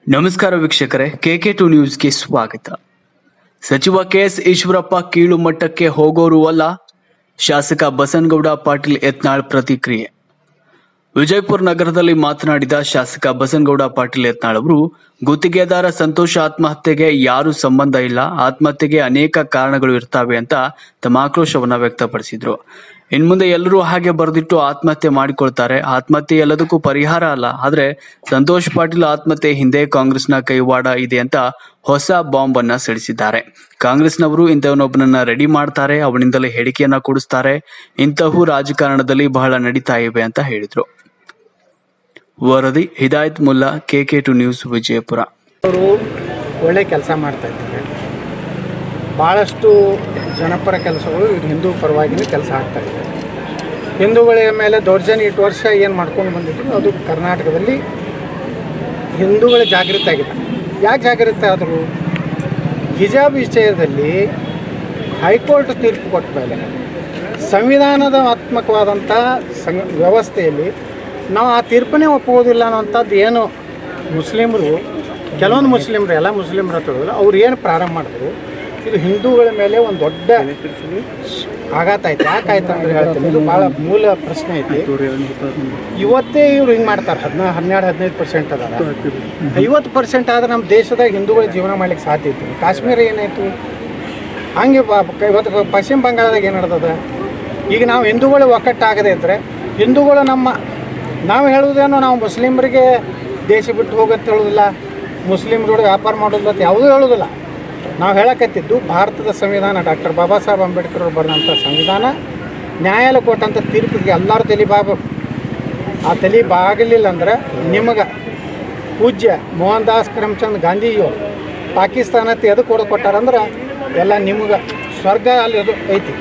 ನಮಸ್ಕಾರ ವೀಕ್ಷಕರೇ K K to ನ್ಯೂಸ್ಗೆ ಸ್ವಾಗತ ಸಚಿವ ಕೆಎಸ್ ಈಶ್ವರಪ್ಪ ಕೀಳು ಮಟ್ಟಕ್ಕೆ ಹೋಗೋರು ಅಲ್ಲ ಶಾಸಕ ಬಸನಗೌಡ ಪಾಟೀಲ್ ಯತ್ನಾಳ್ ಪ್ರತಿಕ್ರಿಯೆ ವಿಜಯಪುರ ನಗರದಲ್ಲಿ ಮಾತನಾಡಿದ ಶಾಸಕ ಬಸನಗೌಡ ಪಾಟೀಲ್ ಯತ್ನಾಳ್ ಅವರು ಗುತ್ತಿಗೆದಾರ ಸಂತೋಷ ಆತ್ಮಹತ್ಯೆಗೆ ಯಾರು ಸಂಬಂಧ ಇಲ್ಲ ಆತ್ಮಹತ್ಯೆಗೆ ಅನೇಕ ಕಾರಣಗಳು ಇರ್ತವೆ ಅಂತ ತಮ್ಮ ಆಕ್ರೋಶವನ್ನ ವ್ಯಕ್ತಪಡಿಸಿದ್ರು ಇನ್ಮುಂದೆ ಎಲ್ಲರೂ ಹಾಗೆ ಬರೆದಿಟ್ಟು ಆತ್ಮಹತ್ಯೆ ಮಾಡಿಕೊಳ್ತಾರೆ ಆತ್ಮಹತ್ಯೆ ಎಲ್ಲದಕ್ಕೂ ಪರಿಹಾರ ಅಲ್ಲ ಆದ್ರೆ ಸಂತೋಷ್ ಪಾಟೀಲ್ ಆತ್ಮಹತ್ಯೆ ಹಿಂದೆ ಕಾಂಗ್ರೆಸ್ನ ಕೈವಾಡ ಇದೆ ಅಂತ ಹೊಸ ಬಾಂಬ್ ಅನ್ನ ಸಿಡಿಸಿದ್ದಾರೆ ಕಾಂಗ್ರೆಸ್ನವರು ಇಂಥವನೊಬ್ಬನನ್ನ ರೆಡಿ ಮಾಡ್ತಾರೆ ಅವನಿಂದಲೇ ಹೇಳಿಕೆಯನ್ನ ಕೊಡಿಸ್ತಾರೆ ಇಂತಹವು ರಾಜಕಾರಣದಲ್ಲಿ ಬಹಳ ನಡೀತಾ ಇವೆ ಅಂತ ಹೇಳಿದ್ರು ವರದಿ Hidayat Mulla KK two news Vijayapura ಅವರು ಒಳ್ಳೆ ಕೆಲಸ ಮಾಡ್ತಾ ಇದ್ದಾರೆ ಭಾಳಷ್ಟು ಜನಪರ ಕೆಲಸಗಳು ಈಗ ಹಿಂದೂ ಪರವಾಗಿನೇ ಕೆಲಸ ಆಗ್ತಾ ಇದೆ ಹಿಂದೂಗಳ ಮೇಲೆ ದೌರ್ಜನ್ಯ ಇಟ್ಟು ವರ್ಷ ಏನು ಮಾಡ್ಕೊಂಡು ಬಂದಿದ್ರು ಅದು ಕರ್ನಾಟಕದಲ್ಲಿ ಹಿಂದೂಗಳ ಜಾಗೃತಿ ಆಗಿದೆ ಯಾಕೆ ಜಾಗೃತಿ ಆದರು ಹಿಜಾಬ್ ವಿಷಯದಲ್ಲಿ ಹೈಕೋರ್ಟ್ ತೀರ್ಪು ಕೊಟ್ಟ ಮೇಲೆ ಸಂವಿಧಾನದಾತ್ಮಕವಾದಂಥ ಸಂಗ ವ್ಯವಸ್ಥೆಯಲ್ಲಿ ನಾವು ಆ ತೀರ್ಪನ್ನೇ ಒಪ್ಪುವುದಿಲ್ಲ ಅನ್ನೋಂಥದ್ದು ಏನು ಮುಸ್ಲಿಮರು ಕೆಲವೊಂದು ಮುಸ್ಲಿಮರು ಎಲ್ಲ ಮುಸ್ಲಿಮರು ಅಂತೇಳಿದ್ರು ಅವ್ರು ಏನು ಪ್ರಾರಂಭ ಮಾಡಿದ್ರು ಇದು ಹಿಂದೂಗಳ ಮೇಲೆ ಒಂದು ದೊಡ್ಡ ಆಘಾತ ಐತೆ ಯಾಕಾಯ್ತು ಅಂದ್ರೆ ಹೇಳ್ತೀನಿ ಇದು ಭಾಳ ಮೂಲ ಪ್ರಶ್ನೆ ಐತಿ ಇವತ್ತೇ ಇವ್ರು ಹಿಂಗೆ ಮಾಡ್ತಾರೆ ಹದಿನಾ ಹನ್ನೆರಡು ಹದಿನೈದು ಪರ್ಸೆಂಟ್ ಅದಾರ ಐವತ್ತು ಪರ್ಸೆಂಟ್ ಆದ್ರೆ ನಮ್ಮ ದೇಶದಾಗ ಹಿಂದೂಗಳ ಜೀವನ ಮಾಡ್ಲಿಕ್ಕೆ ಸಾಧ್ಯ ಐತಿ ಕಾಶ್ಮೀರ ಏನಾಯ್ತು ಹಂಗೆ ಬ- ಕ- ಇವತ್ತು ಪಶ್ಚಿಮ ಬಂಗಾಳದಾಗ ಏನು ನಡ್ದದ ಈಗ ನಾವು ಹಿಂದೂಗಳು ಒಕ್ಕಟ್ಟಾಗದೇ ಇದ್ದರೆ ಹಿಂದೂಗಳು ನಮ್ಮ ನಾವು ಹೇಳುವುದೇನೋ ನಾವು ಮುಸ್ಲಿಮರಿಗೆ ದೇಶ ಬಿಟ್ಟು ಹೋಗಂತ ಹೇಳೋದಿಲ್ಲ ಮುಸ್ಲಿಮ್ರೊಳಗೆ ವ್ಯಾಪಾರ ಮಾಡೋದಿಲ್ಲ ಅಂತ ಯಾವುದೂ ಹೇಳೋದಿಲ್ಲ ನಾವು ಹೇಳಕತ್ತಿದ್ದು ಭಾರತದ ಸಂವಿಧಾನ ಡಾಕ್ಟರ್ ಬಾಬಾ ಸಾಹೇಬ್ ಅಂಬೇಡ್ಕರ್ ಅವರು ಬರೆದಂಥ ಸಂವಿಧಾನ ನ್ಯಾಯಾಲಯ ಕೊಟ್ಟಂಥ ತೀರ್ಪಿಗೆ ಎಲ್ಲರೂ ತಲೆ ಬಾಗಬೇಕು ಆ ತಲೆ ಬಾಗಲಿಲ್ಲ ಅಂದ್ರೆ ನಿಮಗೆ ಪೂಜ್ಯ ಮೋಹನ್ ದಾಸ್ ಕರಮ್ಚಂದ್ ಗಾಂಧೀಜಿಯವರು ಪಾಕಿಸ್ತಾನ ಎದಕ್ಕೆ ಕೊಡೋದು ಕೊಟ್ಟಾರಂದ್ರೆ ಎಲ್ಲ ನಿಮ್ಗೆ ಸ್ವರ್ಗ ಅಲ್ಲಿ ಅದು ಐತಿ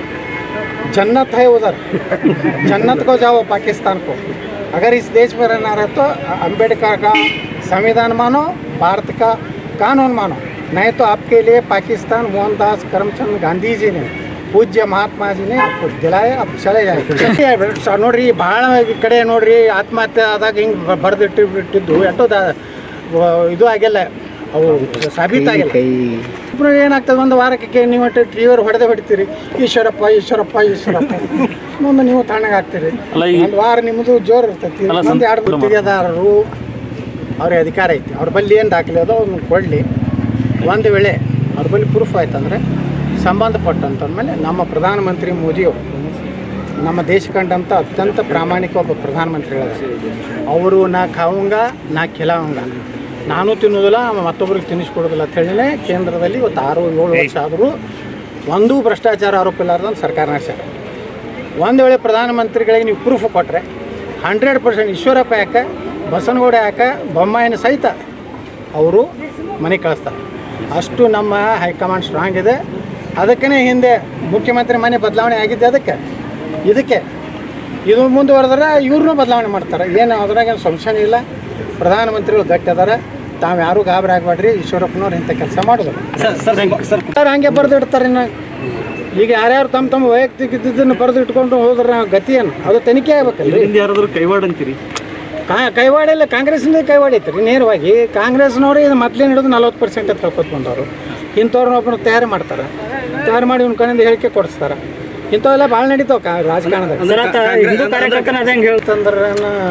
जन्नत है उधर जन्नत को जाओ पाकिस्तान को अगर इस देश में रहना रहे तो अम्बेडकर का संविधान मानो भारत का कानून मानो नहीं तो आपके लिए पाकिस्तान मोहनदास करमचंद गांधी जी ने ಪೂಜ್ಯ ಮಹಾತ್ಮ ಜಿನೇ आपको दिलाए अब चले जाए ಸ- ನೋಡ್ರಿ ಭಾಳ ಈ ಕಡೆ ನೋಡ್ರಿ ಆತ್ಮಹತ್ಯೆ ಆದಾಗ ಹಿಂಗೆ ಬರೆದಿಟ್ಟು ಬಿಟ್ಟಿದ್ದು ಎಷ್ಟೋ ದ ವ- ಇದು ಆಗಿಲ್ಲ ಅವು ಸಾಬೀತಾಗಿಲ್ಲ ಇಬ್ಬರು ಏನಾಗ್ತದೆ ಒಂದು ವಾರಕ್ಕೆ ನೀವು ಟಿವಿಯವ್ರು ಹೊಡೆದೇ ಹೊಡಿತೀರಿ ಈಶ್ವರಪ್ಪ ಈಶ್ವರಪ್ಪ ಈಶ್ವರಪ್ಪ ಮುಂದೆ ನೀವು ತಣ್ಣಗೆ ಆಗ್ತೀರಿ ಒಂದು ವಾರ ನಿಮ್ಮದು ಜೋರು ಇರ್ತೈತಿ ಒಂದು ಎರಡು ಗುತ್ತಿಗೆದಾರರು ಅವ್ರಿಗೆ ಅಧಿಕಾರ ಐತಿ ಅವ್ರ ಬಳಿ ಏನು ದಾಖಲೆ ಅದೋ ಅವ್ರನ್ನ ಕೊಡಲಿ ಒಂದು ವೇಳೆ ಅವ್ರ ಬಳಿ ಪ್ರೂಫ್ ಆಯ್ತಂದ್ರೆ ಸಂಬಂಧಪಟ್ಟಂತಂದಮೇಲೆ ನಮ್ಮ ಪ್ರಧಾನಮಂತ್ರಿ ಮೋದಿಯವರು ನಮ್ಮ ದೇಶ ಕಂಡಂಥ ಅತ್ಯಂತ ಪ್ರಾಮಾಣಿಕ ಒಬ್ಬ ಪ್ರಧಾನಮಂತ್ರಿಗಳಿದ್ದಾರೆ ಅವರು ನಾ ಖಾವಂಗ ನಾ ಖಿಲಾವಂಗ ನಾನು ತಿನ್ನೋದಿಲ್ಲ ಮತ್ತೊಬ್ಬರಿಗೆ ತಿನ್ನಿಸ್ಕೊಡೋದಿಲ್ಲ ಅಂತ ಹೇಳಿನೇ ಕೇಂದ್ರದಲ್ಲಿ ಇವತ್ತು ಆರು ಏಳು ವರ್ಷ ಆದರೂ ಒಂದೂ ಭ್ರಷ್ಟಾಚಾರ ಆರೋಪ ಇಲ್ಲಾರ್ದಂತ ಸರ್ಕಾರ ನಡೆಸ್ಯಾರ ಒಂದು ವೇಳೆ ಪ್ರಧಾನಮಂತ್ರಿಗಳಿಗೆ ನೀವು ಪ್ರೂಫ್ ಕೊಟ್ಟರೆ ಹಂಡ್ರೆಡ್ ಪರ್ಸೆಂಟ್ ಈಶ್ವರಪ್ಪ ಯಾಕೆ ಬಸನಗೌಡ ಯಾಕೆ ಬೊಮ್ಮಾಯಿನ ಸಹಿತ ಅವರು ಮನೆಗೆ ಕಳಿಸ್ತಾರೆ ಅಷ್ಟು ನಮ್ಮ ಹೈಕಮಾಂಡ್ ಸ್ಟ್ರಾಂಗ್ ಇದೆ ಅದಕ್ಕೇ ಹಿಂದೆ ಮುಖ್ಯಮಂತ್ರಿ ಮನೆ ಬದಲಾವಣೆ ಆಗಿದ್ದೆ ಅದಕ್ಕೆ ಇದಕ್ಕೆ ಇದು ಮುಂದುವರೆದ್ರೆ ಇವ್ರನ್ನೂ ಬದಲಾವಣೆ ಮಾಡ್ತಾರೆ ಏನು ಅದ್ರಾಗ ಏನು ಸಂಶಯ ಇಲ್ಲ ಪ್ರಧಾನಮಂತ್ರಿಗಳು ಗಟ್ಟಿ ಅದಾರ ತಾವು ಯಾರೂ ಗಾಬರಿ ಆಗಬೇಡ್ರಿ ಈಶ್ವರಪ್ಪನವ್ರು ಇಂಥ ಕೆಲಸ ಮಾಡೋದು ಸರ್ ಹಂಗೆ ಬರೆದು ಇಡ್ತಾರೆ ಇನ್ನು ಈಗ ಯಾರ್ಯಾರು ತಮ್ಮ ತಮ್ಮ ವೈಯಕ್ತಿಕ ಇದ್ದಿದ್ದನ್ನು ಬರೆದು ಇಟ್ಕೊಂಡು ಹೋದ್ರೆ ನಾವು ಗತಿ ಏನು ಅದು ತನಿಖೆ ಆಗ್ಬೇಕಲ್ರಿ ಯಾರಾದ್ರೂ ಕೈವಾಡ ಅಂತೀರಿ ಕಾ ಕೈವಾಡ ಇಲ್ಲ ಕಾಂಗ್ರೆಸ್ನಿಂದ ಕೈವಾಡ ಐತ್ರಿ ನೇರವಾಗಿ ಕಾಂಗ್ರೆಸ್ನವ್ರು ಇದು ಮೊದಲೇ ಹಿಡಿದು ನಲ್ವತ್ತು ಪರ್ಸೆಂಟ್ ಅಂತ ತಿಳ್ಕೊತ ಬಂದವರು ಇಂಥವ್ರನ್ನ ಒಬ್ಬರು ತಯಾರು ಮಾಡ್ತಾರೆ ತಯಾರು ಮಾಡಿ ಇವ್ನ ಕಡೆಯಿಂದ ಹೇಳಿಕೆ ಕೊಡಿಸ್ತಾರೆ ಇಂಥವೆಲ್ಲ ಭಾಳ ನಡೀತಾವ ಕಾ ರಾಜಕಾರಣದಾಗ ಹಿಂದೂ ಕಾರ್ಯಕರ್ತನ ಅದ ಹೆಂಗೆ ಹೇಳ್ತಂದ್ರೆ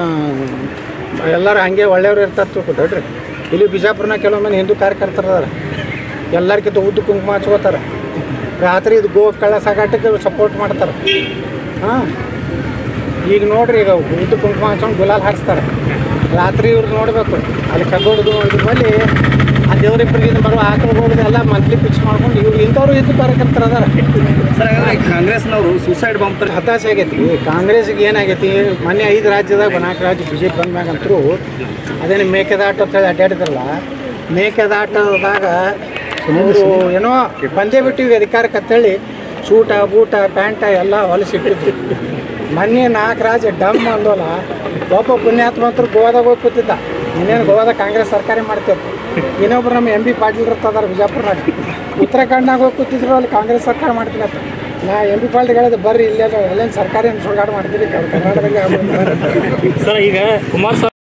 ಎಲ್ಲರೂ ಹಂಗೆ ಒಳ್ಳೆಯವ್ರು ಇರ್ತಾರೆ ತಿಳ್ಕೊಟ್ರಿ ಇಲ್ಲಿ ಬಿಜಾಪುರನ ಕೆಲವು ಮಂದಿ ಹಿಂದೂ ಕಾರ್ಯಕರ್ತರು ಅದಾರ ಎಲ್ಲರಿಗಿಂತ ಉದ್ದು ಕುಂಕುಮ ಹಚ್ಕೋತಾರೆ ರಾತ್ರಿ ಇದು ಗೋ ಕಳ್ಳ ಸಾಗಾಟಕ್ಕೆ ಸಪೋರ್ಟ್ ಮಾಡ್ತಾರೆ ಹಾಂ ಈಗ ನೋಡ್ರಿ ಈಗ ಉದ್ದು ಕುಂಕುಮ ಹಚ್ಕೊಂಡು ಗುಲಾಲ್ ಹಾಕ್ಸ್ತಾರೆ ರಾತ್ರಿ ಇವ್ರು ನೋಡಬೇಕು ಅಲ್ಲಿ ಕಗ್ಗೋಡ್ದು ಇದ್ರ ಮೇಲೆ ಆ ದೇವ್ರಿಬ್ಬರಿಗೆ ಇದು ಬರುವ ಆಕಳುಗಳು ಎಲ್ಲ ಮಂತ್ಲಿ ಫಿಕ್ಸ್ ಮಾಡ್ಕೊಂಡು ಇವ್ರು ಇಂಥವ್ರು ಹಿಂದೂ ಕಾರ್ಯಕರ್ತರು ಅದಾರ ಸರ್ ಕಾಂಗ್ರೆಸ್ನವರು ಸೂಸೈಡ್ ಬಾಂಬ್ ತರ ಹತಾಶೆ ಆಗೈತಿ ಕಾಂಗ್ರೆಸ್ಗೆ ಏನಾಗೈತಿ ಮೊನ್ನೆ ಐದು ರಾಜ್ಯದಾಗ ನಾಲ್ಕು ರಾಜ್ಯ ಬಿ ಜೆ ಪಿ ಬಂದ್ಮ್ಯಾಗಂತರೂ ಅದೇನು ಮೇಕೆದಾಟ ಅಂತ ಹೇಳಿ ಅಡ್ಡಾಡಿದ್ರಲ್ಲ ಮೇಕೆದಾಟದಾಗ ಅವರು ಏನೋ ಬಂದೇ ಬಿಟ್ಟಿವಿ ಅಧಿಕಾರಕ್ಕೆ ಅಂತೇಳಿ ಸೂಟ ಬೂಟ ಪ್ಯಾಂಟ ಎಲ್ಲ ಹೊಲಸಿಟ್ಟಿದ್ರು ಮೊನ್ನೆ ನಾಲ್ಕು ರಾಜ್ಯ ಡಮ್ ಅಂದೋಲ್ಲ ಒಬ್ಬ ಪುಣ್ಯಾತ್ಮ ಅಂತೂ ಗೋವಾದಾಗ ಹೋಗಿ ಕೂತಿದ್ದ ಇನ್ನೇನು ಗೋವಾದಾಗ ಕಾಂಗ್ರೆಸ್ ಸರ್ಕಾರ ಮಾಡ್ತಿತ್ತು ಇನ್ನೊಬ್ರು ನಮ್ಮ ಎಂ ಬಿ ಪಾಟೀಲ್ ಇರ್ತದಾರ ಬಿಜಾಪುರನಾಗ ಉತ್ತರಾಖಂಡ್ನಾಗ ಹೋಗಿ ಕೂತಿದ್ರು ಅಲ್ಲಿ ಕಾಂಗ್ರೆಸ್ ಸರ್ಕಾರ ಮಾಡ್ತೀನಿ ಅಂತ ನಾ ಎಂ ಪಿ ಪಾಲ್ಟಿಗೆ ಹೇಳಿದೆ ಬರ್ರಿ ಇಲ್ಲೇ ಎಲ್ಲೇನು ಸರ್ಕಾರಿ ಸುಳ್ಗಾಡು ಮಾಡ್ತೀರಿ ಕರ್ನಾಟಕದಲ್ಲಿ ಸರ್ ಈಗ ಕುಮಾರಸ್ವಾಮಿ